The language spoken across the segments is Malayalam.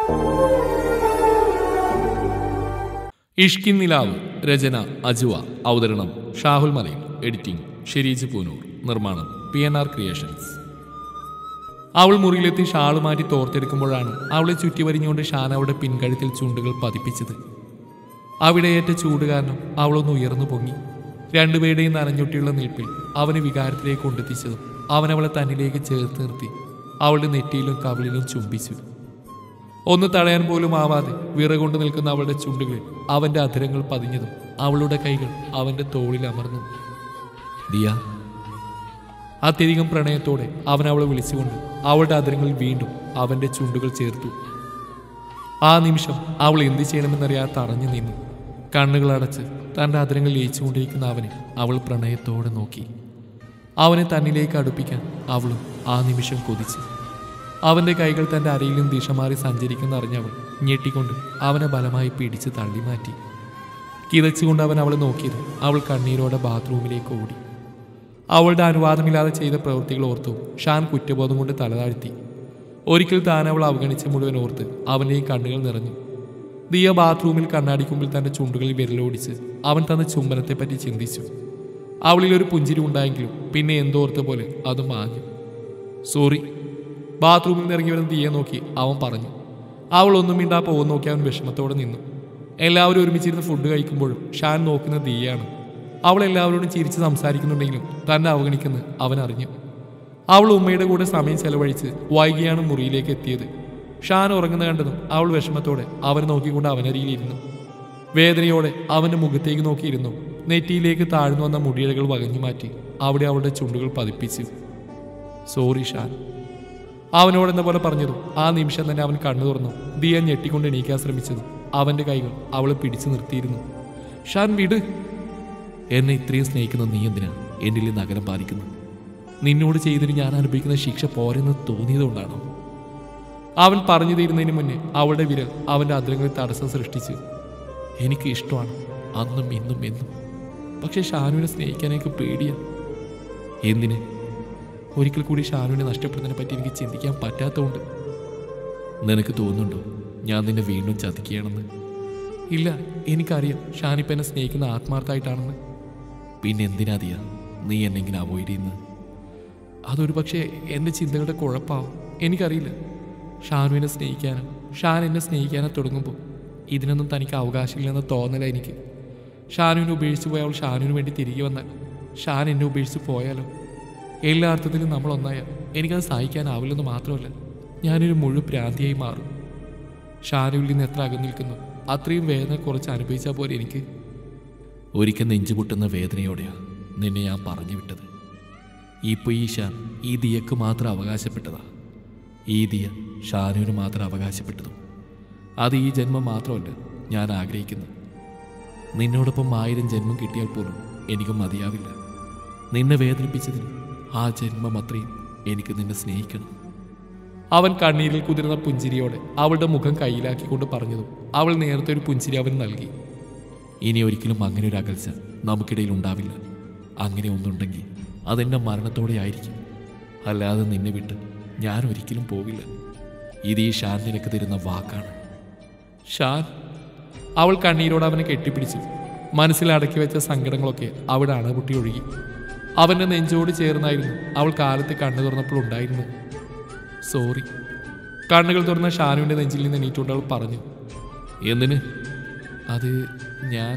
ഇഷ്കിൻ നിലാവ് രചന അജുവ അവതരണം ഷാഹുൽ മലയിൽ എഡിറ്റിംഗ് ഷെരീജ് പൂനൂർ നിർമ്മാണം പി എൻ ആർ ക്രിയേഷൻസ് അവൾ മുറിയിലെത്തി ഷാള് മാറ്റി തോർത്തെടുക്കുമ്പോഴാണ് അവളെ ചുറ്റി വരിഞ്ഞുകൊണ്ട് ഷാൻ അവളുടെ പിൻകഴുത്തിൽ ചുണ്ടുകൾ പതിപ്പിച്ചത് അവിടെ ഏറ്റ ചൂട് കാരണം അവളൊന്ന് ഉയർന്നു പൊങ്ങി രണ്ടുപേരുടെയും നനഞ്ഞൊട്ടിയുള്ള നിൽപ്പിൽ അവന് വികാരത്തിലേക്ക് കൊണ്ടെത്തിച്ചതും അവൻ അവളെ തന്നിലേക്ക് ചേർത്ത് നിർത്തി അവളുടെ നെറ്റിയിലും കവിളിലും ചുംബിച്ചു ഒന്ന് തടയാൻ പോലും ആവാതെ വിറകൊണ്ട് നിൽക്കുന്ന അവളുടെ ചുണ്ടുകളിൽ അവന്റെ അധരങ്ങൾ പതിഞ്ഞതും അവളുടെ കൈകൾ അവന്റെ തോളിൽ അമർന്നു ദിയ അത്യധികം പ്രണയത്തോടെ അവൻ അവളെ വിളിച്ചുകൊണ്ട് അവളുടെ അധരങ്ങളിൽ വീണ്ടും അവന്റെ ചുണ്ടുകൾ ചേർത്തു ആ നിമിഷം അവൾ എന്ത് ചെയ്യണമെന്നറിയാതെ തടഞ്ഞു നിന്നു കണ്ണുകൾ അടച്ച് തന്റെ അധരങ്ങൾ ലയിച്ചുകൊണ്ടിരിക്കുന്ന അവനെ അവൾ പ്രണയത്തോടെ നോക്കി അവനെ തന്നിലേക്ക് അടുപ്പിക്കാൻ അവളും ആ നിമിഷം കൊതിച്ചു അവന്റെ കൈകൾ തന്റെ അരയിലും ദിശ മാറി സഞ്ചരിക്കുന്ന അറിഞ്ഞവൾ ഞെട്ടിക്കൊണ്ട് അവനെ ബലമായി പിടിച്ച് തള്ളി മാറ്റി കിതച്ചുകൊണ്ട് അവൻ അവളെ നോക്കിയത് അവൾ കണ്ണീരോടെ ബാത്റൂമിലേക്ക് ഓടി അവളുടെ അനുവാദമില്ലാതെ ചെയ്ത പ്രവൃത്തികൾ ഓർത്തു ഷാൻ കുറ്റബോധം കൊണ്ട് തലതാഴ്ത്തി ഒരിക്കൽ താൻ അവൾ അവഗണിച്ച മുഴുവൻ ഓർത്ത് അവൻ്റെയും കണ്ണുകൾ നിറഞ്ഞു ദിയ ബാത്റൂമിൽ കണ്ണാടിക്കുമ്പിൽ തന്റെ ചുണ്ടുകളിൽ വിരലോടിച്ച് അവൻ തന്ന ചുംബനത്തെപ്പറ്റി ചിന്തിച്ചു അവളിൽ ഒരു പുഞ്ചിരി ഉണ്ടായെങ്കിലും പിന്നെ എന്തോർത്ത പോലെ അത് മാഞ്ഞു സോറി ബാത്റൂമിൽ നിന്ന് ഇറങ്ങി വരുന്ന ദിയെ നോക്കി അവൻ പറഞ്ഞു അവൾ ഒന്നും മിണ്ടാ പോകുന്ന നോക്കി അവൻ വിഷമത്തോടെ നിന്നു എല്ലാവരും ഒരുമിച്ചിരുന്ന് ഫുഡ് കഴിക്കുമ്പോഴും ഷാൻ നോക്കുന്ന ദിയാണ് അവൾ എല്ലാവരോടും ചിരിച്ച് സംസാരിക്കുന്നുണ്ടെങ്കിലും തന്നെ അവഗണിക്കുന്നത് അവൻ അറിഞ്ഞു അവൾ ഉമ്മയുടെ കൂടെ സമയം ചെലവഴിച്ച് വൈകിയാണ് മുറിയിലേക്ക് എത്തിയത് ഷാൻ ഉറങ്ങുന്ന കണ്ടതും അവൾ വിഷമത്തോടെ അവനെ നോക്കിക്കൊണ്ട് അവനരിയിലിരുന്നു വേദനയോടെ അവന്റെ മുഖത്തേക്ക് നോക്കിയിരുന്നു നെറ്റിയിലേക്ക് താഴ്ന്നു വന്ന മുടിയിഴകൾ വകഞ്ഞു മാറ്റി അവിടെ അവളുടെ ചുണ്ടുകൾ പതിപ്പിച്ചു സോറി ഷാൻ അവനോടെന്ന പോലെ പറഞ്ഞതും ആ നിമിഷം തന്നെ അവൻ കണ്ണു തുറന്നു ദിയ ഞെട്ടിക്കൊണ്ട് എണീക്കാൻ ശ്രമിച്ചതും അവന്റെ കൈകൾ അവളെ പിടിച്ചു നിർത്തിയിരുന്നു ഷാൻ വിട് എന്നെ ഇത്രയും സ്നേഹിക്കുന്ന നീ എന്തിനാ എന്നിൽ നിന്ന് അകലം പാലിക്കുന്നു നിന്നോട് ചെയ്തതിന് ഞാൻ അനുഭവിക്കുന്ന ശിക്ഷ പോരെന്ന് തോന്നിയതുകൊണ്ടാണോ അവൻ പറഞ്ഞു തീരുന്നതിന് മുന്നേ അവളുടെ വിരൽ അവന്റെ അദ്രങ്ങളിൽ തടസ്സം സൃഷ്ടിച്ചു എനിക്ക് ഇഷ്ടമാണ് അന്നും ഇന്നും എന്നും പക്ഷെ ഷാനുവിനെ സ്നേഹിക്കാൻ എനിക്ക് പേടിയാണ് എന്തിന് ഒരിക്കൽ കൂടി ഷാനുവിനെ നഷ്ടപ്പെടുന്നതിനെ പറ്റി എനിക്ക് ചിന്തിക്കാൻ പറ്റാത്തതുകൊണ്ട് നിനക്ക് തോന്നുന്നുണ്ടോ ഞാൻ നിന്നെ വീണ്ടും ചതിക്കുകയാണെന്ന് ഇല്ല എനിക്കറിയാം ഷാനിപ്പ് എന്നെ സ്നേഹിക്കുന്ന ആത്മാർത്ഥമായിട്ടാണെന്ന് പിന്നെ എന്തിനാ ദിയ നീ എന്നെ ഇങ്ങനെ അവോയ്ഡ് ചെയ്യുന്നത് അതൊരു പക്ഷേ എൻ്റെ ചിന്തകളുടെ കുഴപ്പമാവും എനിക്കറിയില്ല ഷാനുവിനെ സ്നേഹിക്കാനോ ഷാൻ എന്നെ സ്നേഹിക്കാനോ തുടങ്ങുമ്പോൾ ഇതിനൊന്നും തനിക്ക് അവകാശമില്ലെന്ന് തോന്നല എനിക്ക് ഷാനുവിനെ ഉപേക്ഷിച്ച് പോയ അവൾ ഷാനുവിന് വേണ്ടി തിരികെ വന്നാൽ ഷാൻ എന്നെ ഉപേക്ഷിച്ച് പോയാലോ എല്ലാ അർത്ഥത്തിലും നമ്മൾ ഒന്നായാൽ എനിക്കത് സഹിക്കാനാവില്ലെന്ന് മാത്രമല്ല ഞാനൊരു മുഴു പ്രാന്തിയായി മാറും ഷാനുവിൽ നിന്ന് എത്ര അകന്നു നിൽക്കുന്നു അത്രയും വേദന കുറച്ച് അനുഭവിച്ചാൽ പോലെ എനിക്ക് ഒരിക്കൽ നെഞ്ചു പൊട്ടുന്ന വേദനയോടെയാ നിന്നെ ഞാൻ പറഞ്ഞു വിട്ടത് ഇപ്പോൾ ഈ ഷാൻ ഈ ദിയക്ക് മാത്രം അവകാശപ്പെട്ടതാ ഈ ദിയ ഷാനുവിന് മാത്രം അവകാശപ്പെട്ടതും അത് ഈ ജന്മം മാത്രമല്ല ഞാൻ ആഗ്രഹിക്കുന്നത് നിന്നോടൊപ്പം ആയിരം ജന്മം കിട്ടിയാൽ പോലും എനിക്ക് മതിയാവില്ല നിന്നെ വേദനിപ്പിച്ചതിന് ആ ജന്മം അത്രയും എനിക്ക് നിന്നെ സ്നേഹിക്കണം അവൻ കണ്ണീരിൽ കുതിർന്ന പുഞ്ചിരിയോടെ അവളുടെ മുഖം കയ്യിലാക്കിക്കൊണ്ട് പറഞ്ഞതും അവൾ നേരത്തെ ഒരു പുഞ്ചിരി അവൻ നൽകി ഇനി ഒരിക്കലും അങ്ങനെ ഒരു അകൽച്ച നമുക്കിടയിൽ ഉണ്ടാവില്ല അങ്ങനെ ഒന്നുണ്ടെങ്കിൽ അതെൻ്റെ മരണത്തോടെ ആയിരിക്കും അല്ലാതെ നിന്നെ വിട്ട് ഞാൻ ഒരിക്കലും പോവില്ല ഇത് ഈ ഷാൻ നിനക്ക് തരുന്ന വാക്കാണ് ഷാൻ അവൾ കണ്ണീരോട് അവനെ കെട്ടിപ്പിടിച്ചു മനസ്സിൽ അടക്കി വെച്ച സങ്കടങ്ങളൊക്കെ അവിടെ അണപൊട്ടി ഒഴുകി അവന്റെ നെഞ്ചോട് ചേർന്നായിരുന്നു അവൾ കാലത്ത് കണ്ണു തുറന്നപ്പോൾ ഉണ്ടായിരുന്നു സോറി കണ്ണുകൾ തുറന്ന ഷാനുവിന്റെ നെഞ്ചിൽ നിന്ന് എണീറ്റുകൊണ്ട് അവൾ പറഞ്ഞു എന്തിന് അത് ഞാൻ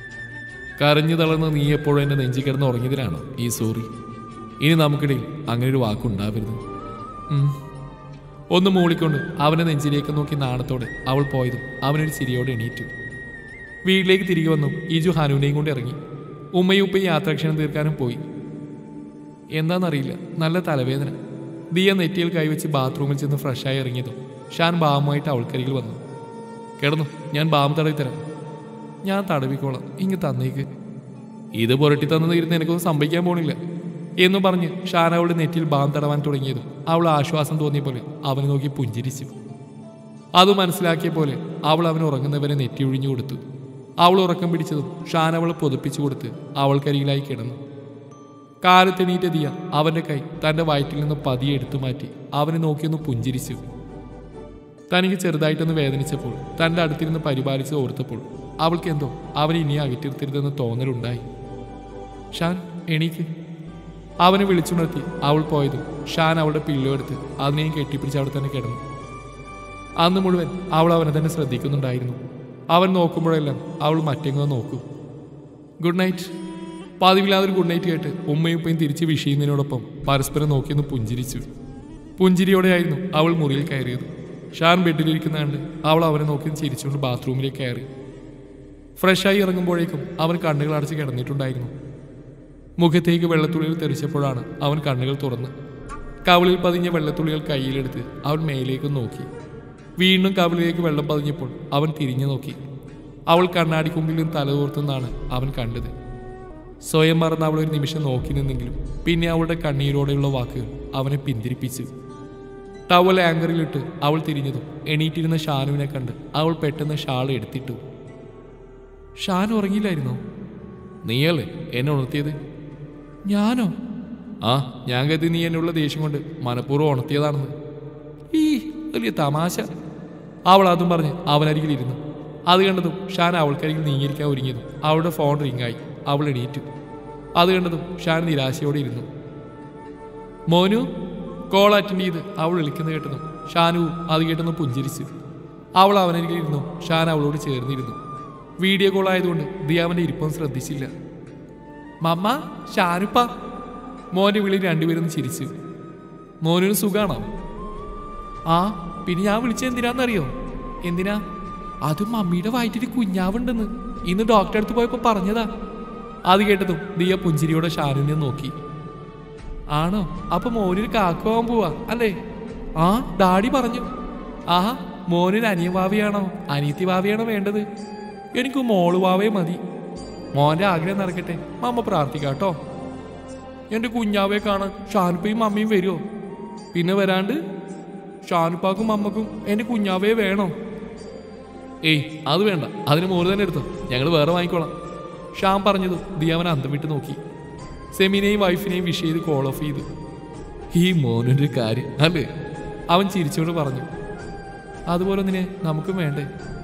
കരഞ്ഞു തളർന്ന് നീ എപ്പോഴും എന്റെ നെഞ്ചിൽ കിടന്ന് ഉറങ്ങിയതിനാണോ ഈ സോറി ഇനി നമുക്കിടയിൽ അങ്ങനെ ഒരു വാക്കുണ്ടാവരുത് ഉം. ഒന്ന് മൂളിക്കൊണ്ട് അവനെ നെഞ്ചിലേക്ക് നോക്കി നാണത്തോടെ അവൾ പോയതും അവനൊരു ചിരിയോടെ എണീറ്റു വീട്ടിലേക്ക് തിരികെ വന്നു ഈജു ഹനുവിനെയും കൊണ്ട് ഇറങ്ങി ഉമ്മയും ഉപ്പയും യാത്രാക്ഷണം തീർക്കാനും പോയി എന്താണെന്നറിയില്ല നല്ല തലവേദന ദിയ നെറ്റിയിൽ കൈവച്ച് ബാത്റൂമിൽ ചെന്ന് ഫ്രഷായി ഇറങ്ങിയതും ഷാൻ ബാമുമായിട്ട് അവൾക്കരികിൽ വന്നു കിടന്നു ഞാൻ ബാം തടവി തരാം ഞാൻ തടവിക്കോളാം ഇങ്ങ് തന്നേക്ക് ഇത് പുരട്ടി തന്നത് ഇരുന്ന് എനിക്കൊന്നും സംഭവിക്കാൻ പോണില്ല എന്നു പറഞ്ഞ് ഷാൻ അവളുടെ നെറ്റിയിൽ ബാം തടവാൻ തുടങ്ങിയതും അവൾ ആശ്വാസം തോന്നിയ പോലെ അവനെ നോക്കി പുഞ്ചിരിച്ചു അത് മനസ്സിലാക്കിയ പോലെ അവൾ അവൻ ഉറങ്ങുന്നവരെ നെറ്റി ഒഴിഞ്ഞു കൊടുത്തു അവൾ ഉറക്കം പിടിച്ചതും ഷാൻ അവളെ പൊതിപ്പിച്ചു കൊടുത്ത് അവൾക്കരികിലായി കിടന്നു കാലത്തെണീറ്റ ദിയ അവന്റെ കൈ തന്റെ വയറ്റിൽ നിന്ന് പതിയെ എടുത്തു മാറ്റി അവനെ നോക്കിയൊന്ന് പുഞ്ചിരിച്ചു തനിക്ക് ചെറുതായിട്ടൊന്ന് വേദനിച്ചപ്പോൾ തൻ്റെ അടുത്തിരുന്ന് പരിപാലിച്ച് ഓർത്തപ്പോൾ അവൾക്ക് എന്തോ അവനെ ഇനി അകറ്റിരുത്തരുതെന്ന് തോന്നലുണ്ടായി ഷാൻ എണീക്ക് അവനെ വിളിച്ചുണർത്തി അവൾ പോയതും ഷാൻ അവളുടെ പില്ലോ എടുത്ത് അതിനെയും കെട്ടിപ്പിടിച്ച് അവിടെ തന്നെ കിടന്നു അന്ന് മുഴുവൻ അവൾ അവനെ തന്നെ ശ്രദ്ധിക്കുന്നുണ്ടായിരുന്നു അവൻ നോക്കുമ്പോഴെല്ലാം അവൾ മറ്റെങ്ങോ നോക്കും ഗുഡ് നൈറ്റ് പതിവില്ലാതൊരു ഗുഡ് നൈറ്റ് കേട്ട് ഉമ്മയും ഉപ്പയും തിരിച്ച് വിഷയുന്നതിനോടൊപ്പം പരസ്പരം നോക്കിയൊന്ന് പുഞ്ചിരിച്ചു പുഞ്ചിരിയോടെയായിരുന്നു അവൾ മുറിയിൽ കയറിയത് ഷാൻ ബെഡിലിരിക്കുന്ന കണ്ട് അവൾ അവനെ നോക്കി ചിരിച്ചുകൊണ്ട് ബാത്റൂമിലേക്ക് കയറി ഫ്രഷായി ഇറങ്ങുമ്പോഴേക്കും അവൻ കണ്ണുകൾ അടച്ച് കിടന്നിട്ടുണ്ടായിരുന്നു മുഖത്തേക്ക് വെള്ളത്തുള്ളികൾ തെറിച്ചപ്പോഴാണ് അവൻ കണ്ണുകൾ തുറന്ന് കവിളിൽ പതിഞ്ഞ വെള്ളത്തുള്ളികൾ കയ്യിലെടുത്ത് അവൻ മേലേക്ക് നോക്കി വീണ്ടും കവിളിലേക്ക് വെള്ളം പതിഞ്ഞപ്പോൾ അവൻ തിരിഞ്ഞു നോക്കി അവൾ കണ്ണാടി കുമ്പിൽ നിന്ന് തലതോർത്തുന്നാണ് അവൻ കണ്ടത് സ്വയം മറന്ന് അവൾ ഒരു നിമിഷം നോക്കി നിന്നെങ്കിലും പിന്നെ അവളുടെ കണ്ണീരോടെയുള്ള വാക്കുകൾ അവനെ പിന്തിരിപ്പിച്ചു ടവൽ ആങ്കറിലിട്ട് അവൾ തിരിഞ്ഞതും എണീറ്റിരുന്ന ഷാനുവിനെ കണ്ട് അവൾ പെട്ടെന്ന് ഷാൾ എടുത്തിട്ടു ഷാൻ ഉറങ്ങിയില്ലായിരുന്നോ നീയല്ലേ എന്നെ ഉണർത്തിയത് ഞാനോ ആ ഞാൻ കരുതി നീ എന്നുള്ള ദേഷ്യം കൊണ്ട് മനഃപൂർവ്വം ഉണർത്തിയതാണെന്ന് ഈ വലിയ തമാശ അവൾ അതും പറഞ്ഞ് അവനരികിൽ ഇരുന്നു അത് കണ്ടതും ഷാൻ അവൾക്കരികിൽ നീങ്ങിയിരിക്കാൻ ഒരുങ്ങിയതും അവളുടെ ഫോൺ റിങ്ങായി അവൾ എണീറ്റു അത് കണ്ടതും ഷാൻ നിരാശയോടെ ഇരുന്നു മോനു കോൾ അറ്റൻഡ് ചെയ്ത് അവൾ വിളിക്കുന്നത് കേട്ടതും ഷാനുവും അത് കേട്ടൊന്ന് പുഞ്ചിരിച്ചു അവൾ അവനരികിൽ ഇരുന്നു ഷാൻ അവളോട് ചേർന്നിരുന്നു വീഡിയോ കോൾ ആയതുകൊണ്ട് ദിയാവന്റെ ഇരിപ്പം ശ്രദ്ധിച്ചില്ല മമ്മ ഷാനുപ്പ മോന്റെ വിളി രണ്ടുപേരും ചിരിച്ചു മോനൊരു സുഖാണോ ആ പിന്നെ ഞാൻ വിളിച്ചത് എന്തിനാന്നറിയോ എന്തിനാ അത് മമ്മിയുടെ വയറ്റിൽ കുഞ്ഞാവുണ്ടെന്ന് ഇന്ന് ഡോക്ടറെ അടുത്ത് പോയപ്പോ പറഞ്ഞതാ അത് കേട്ടതും ദിയ പുഞ്ചിരിയോടെ ഷാനുവിനെ നോക്കി ആണോ അപ്പൊ മോനൊരു കാക്കുവാൻ പോവാ അല്ലേ ആ ഡാഡി പറഞ്ഞു ആഹാ മോനൊരു അനിയ വാവയാണോ അനിയത്തി വാവയാണോ വേണ്ടത് എനിക്ക് മോള് വാവേ മതി മോന്റെ ആഗ്രഹം നടക്കട്ടെ മമ്മ പ്രാർത്ഥിക്കാട്ടോ എന്റെ കുഞ്ഞാവയെ കാണാൻ ഷാനുപ്പയും മമ്മിയും വരുമോ പിന്നെ വരാണ്ട് ഷാനുപ്പാക്കും അമ്മക്കും എന്റെ കുഞ്ഞാവയെ വേണോ ഏയ് അത് വേണ്ട അതിന് മോര് തന്നെ എടുത്തോ ഞങ്ങൾ വേറെ വാങ്ങിക്കോളാം ഷാം പറഞ്ഞതും ദിയാവൻ അന്തം വിട്ട് നോക്കി സെമിനെയും വൈഫിനെയും വിഷ് ചെയ്ത് കോൾ ഓഫ് ചെയ്തു ഈ മോനൊരു കാര്യം അല്ലേ അവൻ ചിരിച്ചുകൊണ്ട് പറഞ്ഞു അതുപോലെ ഒന്നിനെ നമുക്കും വേണ്ടേ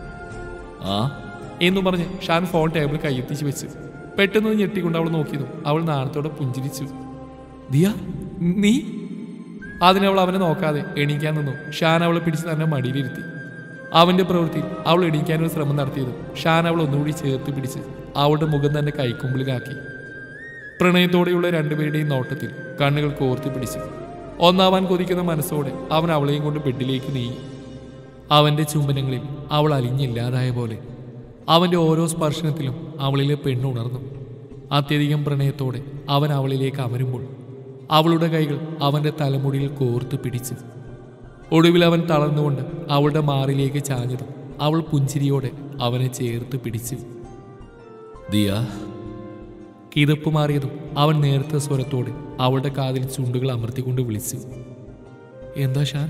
ആ എന്നു പറഞ്ഞ് ഷാൻ ഫോൺ ടേബിൾ കയ്യെത്തിച്ച് വെച്ചു പെട്ടെന്ന് ഞെട്ടിക്കൊണ്ട് അവൾ നോക്കിയതും അവൾ നാണത്തോടെ പുഞ്ചിരിച്ചു ദിയ നീ അതിനവൾ അവനെ നോക്കാതെ എണീക്കാൻ നിന്നു ഷാൻ അവളെ പിടിച്ച് തന്നെ മടിയിലിരുത്തി അവന്റെ പ്രവൃത്തിയിൽ അവൾ എണീക്കാനൊരു ശ്രമം നടത്തിയതും ഷാൻ അവൾ ഒന്നുകൂടി ചേർത്ത് പിടിച്ച് അവളുടെ മുഖം തന്നെ കൈക്കുമ്പിളിലാക്കി പ്രണയത്തോടെയുള്ള രണ്ടുപേരുടെയും നോട്ടത്തിൽ കണ്ണുകൾ കോർത്തി പിടിച്ചു ഒന്നാവാൻ കൊതിക്കുന്ന മനസ്സോടെ അവൻ അവളെയും കൊണ്ട് ബെഡിലേക്ക് നീങ്ങി അവന്റെ ചുംബനങ്ങളിൽ അവൾ അലിഞ്ഞില്ലാതായ പോലെ അവന്റെ ഓരോ സ്പർശനത്തിലും അവളിലെ പെണ്ണുണർന്നു അത്യധികം പ്രണയത്തോടെ അവൻ അവളിലേക്ക് അമരുമ്പോൾ അവളുടെ കൈകൾ അവന്റെ തലമുടിയിൽ കോർത്ത് പിടിച്ചു ഒടുവിൽ അവൻ തളർന്നുകൊണ്ട് അവളുടെ മാറിലേക്ക് ചാഞ്ഞതും അവൾ പുഞ്ചിരിയോടെ അവനെ ചേർത്ത് പിടിച്ചു ദിയ കിതപ്പ് മാറിയതും അവൻ നേർത്ത സ്വരത്തോടെ അവളുടെ കാതിൽ ചുണ്ടുകൾ അമർത്തിക്കൊണ്ട് വിളിച്ചു എന്താ ഷാൻ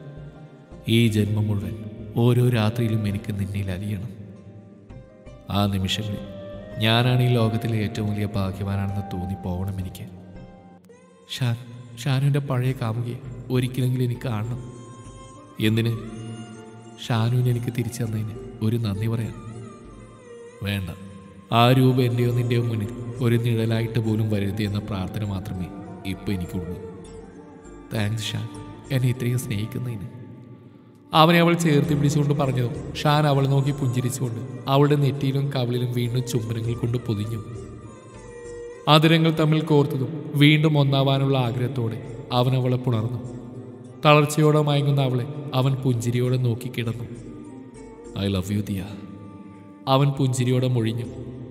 ഈ ജന്മം മുഴുവൻ ഓരോ രാത്രിയിലും എനിക്ക് നിന്നിൽ അലിയണം ആ നിമിഷങ്ങളിൽ ഞാനാണ് ഈ ലോകത്തിലെ ഏറ്റവും വലിയ ഭാഗ്യവാനാണെന്ന് തോന്നിപ്പോവണം എനിക്ക് ഷാൻ ഷാനുവിൻ്റെ പഴയ കാമുകയെ ഒരിക്കലെങ്കിലും എനിക്ക് കാണണം എന്തിന് ഷാനുവിനെ എനിക്ക് തിരിച്ചു തന്നതിന് ഒരു നന്ദി പറയാൻ വേണ്ട ആ രൂപ എൻ്റെയോ നിൻ്റെയോ മുന്നിൽ ഒരു നിഴലായിട്ട് പോലും വരുതി എന്ന പ്രാർത്ഥന മാത്രമേ ഇപ്പോൾ എനിക്കുള്ളൂ താങ്ക്സ് ഷാൻ എന്നെ ഇത്രയും സ്നേഹിക്കുന്നതിന് അവനെ അവൾ ചേർത്ത് പിടിച്ചുകൊണ്ട് പറഞ്ഞതും ഷാൻ അവളെ നോക്കി പുഞ്ചിരിച്ചുകൊണ്ട് അവളുടെ നെറ്റിയിലും കവിളിലും വീണ്ടും ചുംബനങ്ങൾ കൊണ്ട് പൊതിഞ്ഞു അതിരങ്ങൾ തമ്മിൽ കോർത്തതും വീണ്ടും ഒന്നാവാനുള്ള ആഗ്രഹത്തോടെ അവൻ അവളെ പുണർന്നു തളർച്ചയോടെ മയങ്ങുന്ന അവളെ അവൻ പുഞ്ചിരിയോടെ നോക്കിക്കിടന്നു ഐ ലവ് യു ദിയ അവൻ പുഞ്ചിരിയോടെ മൊഴിഞ്ഞു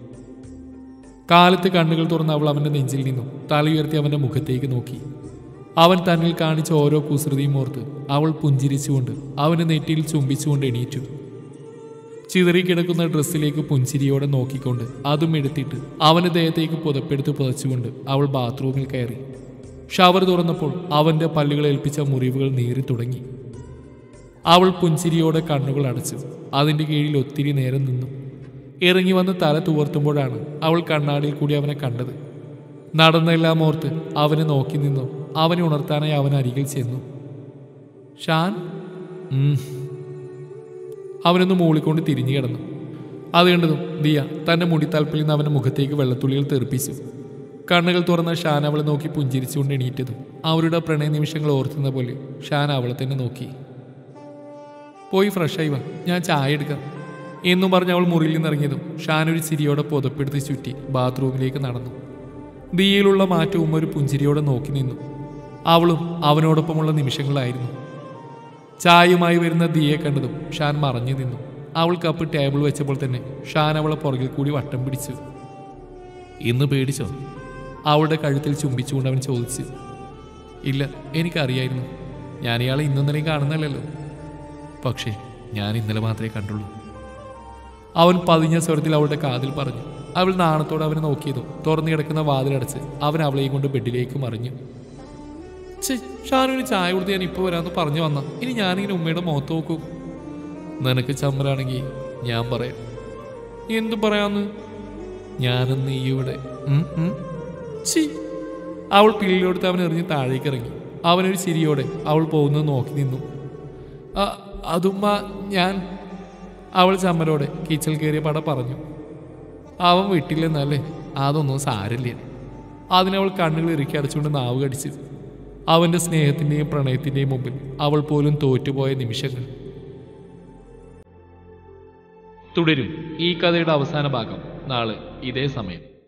കാലത്ത് കണ്ണുകൾ തുറന്ന് അവൾ അവന്റെ നെഞ്ചിൽ നിന്നും തലയുയർത്തി അവന്റെ മുഖത്തേക്ക് നോക്കി അവൻ തന്നിൽ കാണിച്ച ഓരോ കുസൃതിയും ഓർത്ത് അവൾ പുഞ്ചിരിച്ചുകൊണ്ട് അവന്റെ നെറ്റിയിൽ ചുംബിച്ചുകൊണ്ട് എണീറ്റു ചിതറിക്കിടക്കുന്ന ഡ്രസ്സിലേക്ക് പുഞ്ചിരിയോടെ നോക്കിക്കൊണ്ട് അതും എടുത്തിട്ട് അവന്റെ ദേഹത്തേക്ക് പുതപ്പെടുത്ത് പുതച്ചുകൊണ്ട് അവൾ ബാത്റൂമിൽ കയറി ഷവർ തുറന്നപ്പോൾ അവന്റെ പല്ലുകൾ ഏൽപ്പിച്ച മുറിവുകൾ നീറി തുടങ്ങി അവൾ പുഞ്ചിരിയോടെ കണ്ണുകൾ അടച്ചു അതിന്റെ കീഴിൽ ഒത്തിരി നേരം നിന്നു ഇറങ്ങി വന്ന് തല തുവർത്തുമ്പോഴാണ് അവൾ കണ്ണാടിയിൽ കൂടി അവനെ കണ്ടത് നടന്നെല്ലാം ഓർത്ത് അവനെ നോക്കി നിന്നു അവനെ ഉണർത്താനായി അവൻ അരികിൽ ചെന്നു ഷാൻ ഉം. അവനൊന്ന് മൂളിക്കൊണ്ട് തിരിഞ്ഞു കിടന്നു അത് കണ്ടതും ദിയ തന്റെ മുടിത്തൽപ്പിൽ നിന്ന് അവന്റെ മുഖത്തേക്ക് വെള്ളത്തുള്ളികൾ തെറിപ്പിച്ചു കണ്ണുകൾ തുറന്ന ഷാൻ അവളെ നോക്കി പുഞ്ചിരിച്ചുകൊണ്ട് എണീറ്റതും അവരുടെ പ്രണയ നിമിഷങ്ങൾ ഓർത്തുന്ന പോലെ ഷാൻ അവളെ തന്നെ നോക്കി പോയി ഫ്രഷായി വാ ഞാൻ ചായ എടുക്കാം എന്നും പറഞ്ഞ് അവൾ മുറിയിൽ നിന്നിറങ്ങിയതും ഷാൻ ഒരു ചിരിയോടെ പുതപ്പെടുത്ത് ചുറ്റി ബാത്റൂമിലേക്ക് നടന്നു ദിയയിലുള്ള മാറ്റവും ഒരു പുഞ്ചിരിയോടെ നോക്കി നിന്നു അവളും അവനോടൊപ്പമുള്ള നിമിഷങ്ങളായിരുന്നു ചായയുമായി വരുന്ന ദിയെ കണ്ടതും ഷാൻ മറഞ്ഞു നിന്നു അവൾ കപ്പ് ടേബിൾ വെച്ചപ്പോൾ തന്നെ ഷാൻ അവളെ പുറകിൽ കൂടി വട്ടം പിടിച്ചു ഇന്ന് പേടിച്ചോ അവളുടെ കഴുത്തിൽ ചുംബിച്ചുകൊണ്ട് അവൻ ചോദിച്ചു ഇല്ല എനിക്കറിയായിരുന്നു ഞാൻ ഇയാളെ ഇന്നൊന്നിനെയും കാണുന്നല്ലോ പക്ഷേ ഞാൻ ഇന്നലെ മാത്രമേ കണ്ടുള്ളൂ അവൻ പതിഞ്ഞ സ്വരത്തിൽ അവളുടെ കാതിൽ പറഞ്ഞു അവൾ നാണത്തോടെ അവനെ നോക്കിയതും തുറന്നു കിടക്കുന്ന വാതിലടച്ച് അവൻ അവളെയും കൊണ്ട് ബെഡിലേക്ക് മറിഞ്ഞു ഛെ, ഷാനുവിന് ചായ കൊടുത്ത് ഞാൻ ഇപ്പോൾ വരാമെന്ന് പറഞ്ഞു വന്ന ഇനി ഞാനിങ്ങനെ ഉമ്മയുടെ മുഖത്ത് നോക്കൂ നിനക്ക് ചമ്മലാണെങ്കിൽ ഞാൻ പറയാം എന്തു പറയാന്ന് ഞാനും നീ ഇവിടെ ഉം, ഉം. ഛി. അവൾ പിള്ളിയോടുത്ത് അവൻ എറിഞ്ഞ് താഴേക്ക് ഇറങ്ങി അവനൊരു ചിരിയോടെ അവൾ പോകുന്നത് നോക്കി നിന്നു "ആ, അതുമ്മ ഞാൻ അവൾ ചമ്മലോടെ കിച്ചൽ കയറിയ പട പറഞ്ഞു അവൻ വിട്ടില്ലെന്നല്ലേ അതൊന്നും സാരില്ല അതിനവൾ കണ്ണുകൾ ഇറുക്കി അടച്ചുകൊണ്ട് നാവ് കടിച്ചു അവന്റെ സ്നേഹത്തിന്റെയും പ്രണയത്തിന്റെയും മുമ്പിൽ അവൾ പോലും തോറ്റുപോയ നിമിഷങ്ങൾ തുടരും ഈ കഥയുടെ അവസാന ഭാഗം നാളെ ഇതേ സമയം